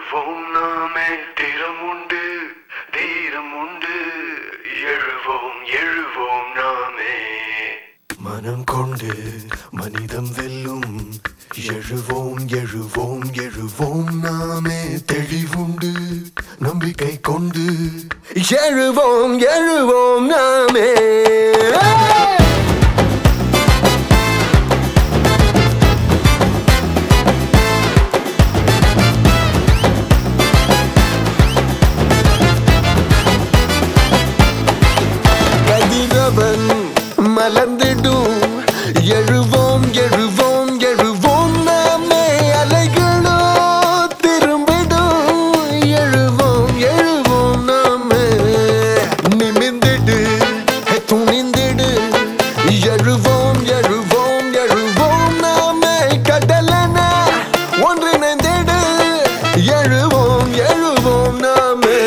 எழுவோம் நாமே தீரம் உண்டு தீரம் உண்டு எழுவோம் எழுவோம் நாமே மனம் கொண்டு மனிதம் வெல்லும் எழுவோம் எழுவோம் எழுவோம் நாமே தெளிவுண்டு நம்பிக்கை கொண்டு எழுவோம் எழுவோம் நாமே கதிரவன் மலர்ந்திடும் எழுவோம் எழுவோம் எழுவோம் நாமே அலைகளோ திரும்பிடும் எழுவோம் எழுவோம் நாமே நிமிந்திடு துணிந்திடு எழுவோம் எழுவோம் எழுவோம் நாமே கடலன ஒன்றிணைந்திடு எழுவோம் எழுவோம் நாமே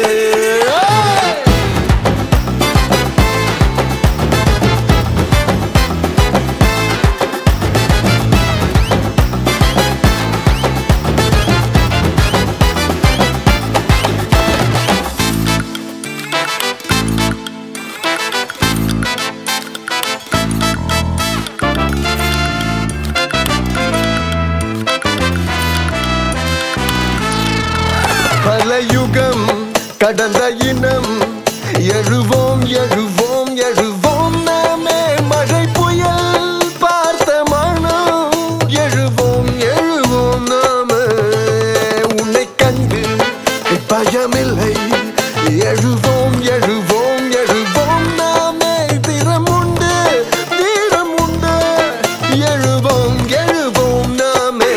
பல யுகம் கடந்த இனம் எழுவோம் எழுவோம் எழுவோம் நாமே மழை புயல் பார்த்த மனம் எழுவோம் எழுவோம் நாமே உன்னை கண்டு பயமில்லை எழுவோம் எழுவோம் எழுவோம் நாமே திறமுண்டு வீரமுண்டு எழுவோம் எழுவோம் நாமே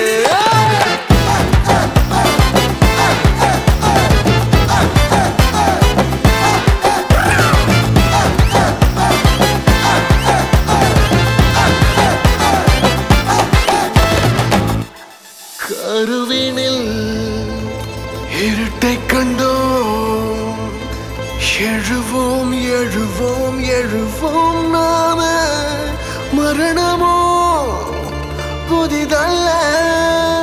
கருவினில் இருட்டை கண்டோம் எழுவோம் எழுவோம் எழுவோம் நாம மரணமோ புதிதல்ல